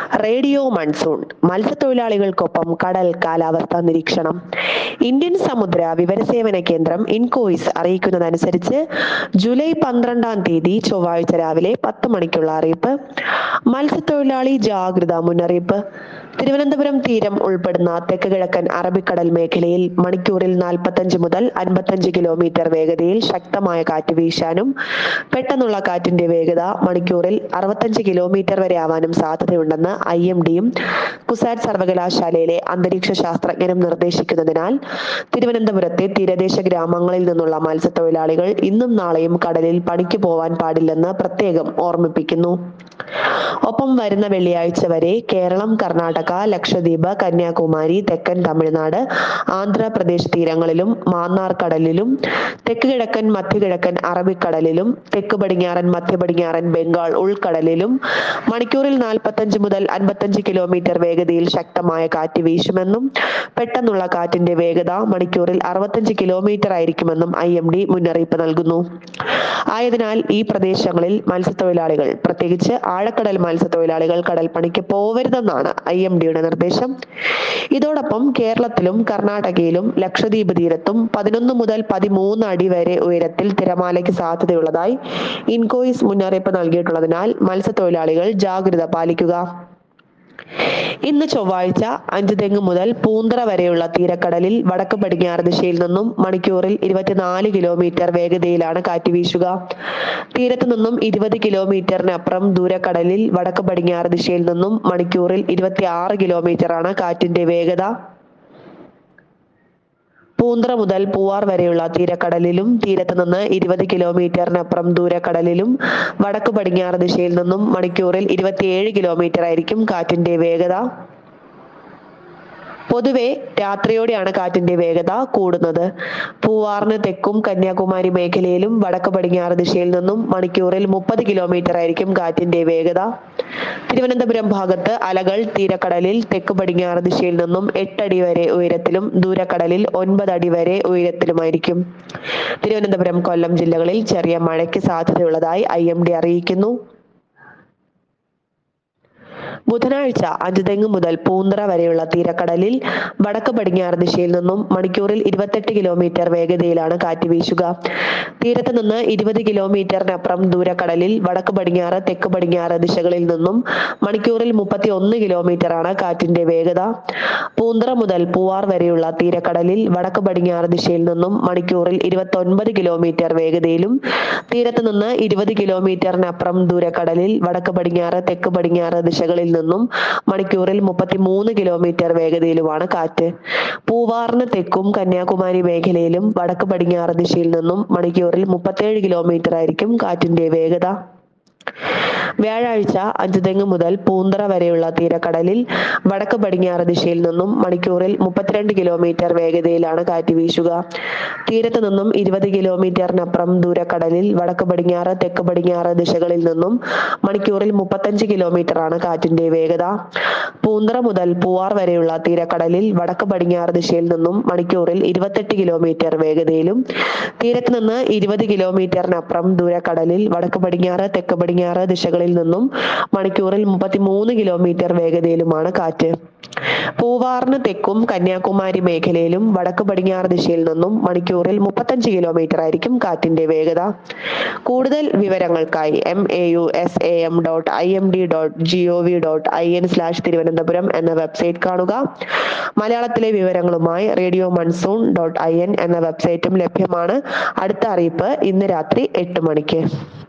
radio monsoon മത്സ്യത്തൊഴിലാളികൾക്കൊപ്പം കടൽ കാലാവസ്ഥാ നിരീക്ഷണം ഇന്ത്യൻ സമുദ്ര വിവരസേവന കേന്ദ്രം ഇൻകോയിസ് അറിയിക്കുന്നതനുസരിച്ച് ജൂലൈ പന്ത്രണ്ടാം തീയതി ചൊവ്വാഴ്ച രാവിലെ പത്ത് മണിക്കുള്ള അറിയിപ്പ് മത്സ്യത്തൊഴിലാളി ജാഗ്രതാ മുന്നറിയിപ്പ് തിരുവനന്തപുരം തീരം ഉൾപ്പെടുന്ന തെക്ക് കിഴക്കൻ അറബിക്കടൽ മേഖലയിൽ മണിക്കൂറിൽ നാൽപ്പത്തഞ്ച് മുതൽ അൻപത്തഞ്ച് കിലോമീറ്റർ വേഗതയിൽ ശക്തമായ കാറ്റ് വീശാനും പെട്ടെന്നുള്ള കാറ്റിന്റെ വേഗത മണിക്കൂറിൽ അറുപത്തഞ്ച് കിലോമീറ്റർ വരെ ആവാനും സാധ്യതയുണ്ടെന്ന് ഐ എം ഡിയും കുസാറ്റ് സർവകലാശാലയിലെ അന്തരീക്ഷ ശാസ്ത്രജ്ഞരും നിർദ്ദേശിക്കുന്നതിനാൽ തിരുവനന്തപുരത്തെ തീരദേശ ഗ്രാമങ്ങളിൽ നിന്നുള്ള മത്സ്യത്തൊഴിലാളികൾ ഇന്നും നാളെയും കടലിൽ പണിക്ക് പോവാൻ പാടില്ലെന്ന് പ്രത്യേകം ഓർമ്മിപ്പിക്കുന്നു ഒപ്പം വരുന്ന വെള്ളിയാഴ്ച വരെ കേരളം കർണാടക ലക്ഷദ്വീപ് കന്യാകുമാരി തെക്കൻ തമിഴ്നാട് ആന്ധ്രാപ്രദേശ് തീരങ്ങളിലും മാന്നാർ കടലിലും തെക്ക് കിഴക്കൻ മധ്യകിഴക്കൻ അറബിക്കടലിലും തെക്ക് പടിഞ്ഞാറൻ മധ്യ പടിഞ്ഞാറൻ ബംഗാൾ ഉൾക്കടലിലും മണിക്കൂറിൽ നാൽപ്പത്തഞ്ച് മുതൽ അൻപത്തഞ്ച് കിലോമീറ്റർ വേഗതയിൽ ശക്തമായ കാറ്റ് വീശുമെന്നും പെട്ടെന്നുള്ള കാറ്റിന്റെ വേഗത മണിക്കൂറിൽ അറുപത്തഞ്ച് കിലോമീറ്റർ ആയിരിക്കുമെന്നും ഐ എം ഡി മുന്നറിയിപ്പ് നൽകുന്നു ആയതിനാൽ ഈ പ്രദേശങ്ങളിൽ മത്സ്യത്തൊഴിലാളികൾ പ്രത്യേകിച്ച് ആഴക്കടൽ മത്സ്യത്തൊഴിലാളികൾ കടൽ പണിക്ക് പോവരുതെന്നാണ് ഐ എം ഡിയുടെ നിർദ്ദേശം ഇതോടൊപ്പം കേരളത്തിലും കർണാടകയിലും ലക്ഷദ്വീപ് തീരത്തും പതിനൊന്ന് മുതൽ പതിമൂന്ന് അടി വരെ ഉയരത്തിൽ തിരമാലയ്ക്ക് സാധ്യതയുള്ളതായി ഇൻകോയിസ് മുന്നറിയിപ്പ് നൽകിയിട്ടുള്ളതിനാൽ മത്സ്യത്തൊഴിലാളികൾ ജാഗ്രത പാലിക്കുക ഇന്ന് ചൊവ്വാഴ്ച അഞ്ചുതെങ്ങ് മുതൽ പൂന്തറ വരെയുള്ള തീരക്കടലിൽ വടക്ക് പടിഞ്ഞാറ് ദിശയിൽ നിന്നും മണിക്കൂറിൽ ഇരുപത്തിനാല് കിലോമീറ്റർ വേഗതയിലാണ് കാറ്റ് വീശുക തീരത്ത് നിന്നും ഇരുപത് കിലോമീറ്ററിനപ്പുറം ദൂരക്കടലിൽ വടക്ക് പടിഞ്ഞാറ് ദിശയിൽ നിന്നും മണിക്കൂറിൽ ഇരുപത്തി ആറ് കിലോമീറ്ററാണ് കാറ്റിന്റെ വേഗത പൂന്തറ മുതൽ പൂവാർ വരെയുള്ള തീരക്കടലിലും തീരത്ത് നിന്ന് ഇരുപത് കിലോമീറ്ററിനപ്പുറം ദൂരക്കടലിലും വടക്ക് പടിഞ്ഞാറ് ദിശയിൽ നിന്നും മണിക്കൂറിൽ ഇരുപത്തിയേഴ് കിലോമീറ്റർ ആയിരിക്കും കാറ്റിന്റെ വേഗത പൊതുവെ രാത്രിയോടെയാണ് കാറ്റിന്റെ വേഗത കൂടുന്നത് പൂവാറിന് തെക്കും കന്യാകുമാരി മേഖലയിലും വടക്ക് പടിഞ്ഞാറ് ദിശയിൽ നിന്നും മണിക്കൂറിൽ മുപ്പത് കിലോമീറ്റർ ആയിരിക്കും കാറ്റിന്റെ വേഗത തിരുവനന്തപുരം ഭാഗത്ത് അലകൾ തീരക്കടലിൽ തെക്ക് പടിഞ്ഞാറ് ദിശയിൽ നിന്നും എട്ടടി വരെ ഉയരത്തിലും ദൂരക്കടലിൽ ഒൻപത് അടി വരെ ഉയരത്തിലുമായിരിക്കും തിരുവനന്തപുരം കൊല്ലം ജില്ലകളിൽ ചെറിയ മഴയ്ക്ക് സാധ്യതയുള്ളതായി ഐ എം ഡി അറിയിക്കുന്നു ബുധനാഴ്ച അഞ്ചുതെങ്ങ് മുതൽ പൂന്തറ വരെയുള്ള തീരക്കടലിൽ വടക്ക് പടിഞ്ഞാറ് ദിശയിൽ നിന്നും മണിക്കൂറിൽ ഇരുപത്തെട്ട് കിലോമീറ്റർ വേഗതയിലാണ് കാറ്റ് വീശുക തീരത്ത് നിന്ന് ഇരുപത് കിലോമീറ്ററിനപ്പുറം ദൂരക്കടലിൽ വടക്ക് പടിഞ്ഞാറ് തെക്ക് പടിഞ്ഞാറ് ദിശകളിൽ നിന്നും മണിക്കൂറിൽ മുപ്പത്തി ഒന്ന് കിലോമീറ്റർ ആണ് കാറ്റിന്റെ വേഗത പൂന്തറ മുതൽ പൂവാർ വരെയുള്ള തീരക്കടലിൽ വടക്ക് പടിഞ്ഞാറ് ദിശയിൽ നിന്നും മണിക്കൂറിൽ ഇരുപത്തി ഒൻപത് കിലോമീറ്റർ വേഗതയിലും തീരത്ത് നിന്ന് ഇരുപത് കിലോമീറ്ററിനപ്പുറം ദൂരക്കടലിൽ വടക്ക് പടിഞ്ഞാറ് തെക്ക് പടിഞ്ഞാറ് ദിശകളിൽ നിന്നും മണിക്കൂറിൽ മുപ്പത്തിമൂന്ന് കിലോമീറ്റർ വേഗതയിലുമാണ് കാറ്റ് പൂവാറിന് തെക്കും കന്യാകുമാരി മേഖലയിലും വടക്ക് പടിഞ്ഞാറ് ദിശയിൽ നിന്നും മണിക്കൂറിൽ മുപ്പത്തേഴ് കിലോമീറ്റർ ആയിരിക്കും കാറ്റിന്റെ വേഗത വ്യാഴാഴ്ച അഞ്ചുതെങ്ങ് മുതൽ പൂന്തറ വരെയുള്ള തീരക്കടലിൽ വടക്ക് പടിഞ്ഞാറ് ദിശയിൽ നിന്നും മണിക്കൂറിൽ മുപ്പത്തിരണ്ട് കിലോമീറ്റർ വേഗതയിലാണ് കാറ്റ് വീശുക തീരത്ത് നിന്നും ഇരുപത് കിലോമീറ്ററിനപ്പുറം ദൂരക്കടലിൽ വടക്ക് പടിഞ്ഞാറ് തെക്ക് പടിഞ്ഞാറ് ദിശകളിൽ നിന്നും മണിക്കൂറിൽ മുപ്പത്തഞ്ച് കിലോമീറ്റർ ആണ് കാറ്റിന്റെ വേഗത പൂന്തറ മുതൽ പൂവാർ വരെയുള്ള തീരക്കടലിൽ വടക്ക് പടിഞ്ഞാറ് ദിശയിൽ നിന്നും മണിക്കൂറിൽ ഇരുപത്തെട്ട് കിലോമീറ്റർ വേഗതയിലും തീരത്ത് നിന്ന് ഇരുപത് കിലോമീറ്ററിനപ്പുറം ദൂരക്കടലിൽ വടക്ക് പടിഞ്ഞാറ് തെക്ക് പടിഞ്ഞാറ് ദിശകളിൽ നിന്നും മണിക്കൂറിൽ മുപ്പത്തിമൂന്ന് കിലോമീറ്റർ വേഗതയിലുമാണ് കാറ്റ് പൂവാറിന് തെക്കും കന്യാകുമാരി മേഖലയിലും വടക്ക് പടിഞ്ഞാറ് ദിശയിൽ നിന്നും മണിക്കൂറിൽ മുപ്പത്തഞ്ച് കിലോമീറ്റർ ആയിരിക്കും കാറ്റിന്റെ വേഗത കൂടുതൽ വിവരങ്ങൾക്കായി M A U S A M dot I M D dot G O V dot I N slash Thiruvananthapuram എന്ന വെബ്സൈറ്റ് കാണുക മലയാളത്തിലെ വിവരങ്ങളുമായി radio monsoon dot I N എന്ന വെബ്സൈറ്റും ലഭ്യമാണ് അടുത്ത അറിയിപ്പ് ഇന്ന് രാത്രി എട്ട് മണിക്ക്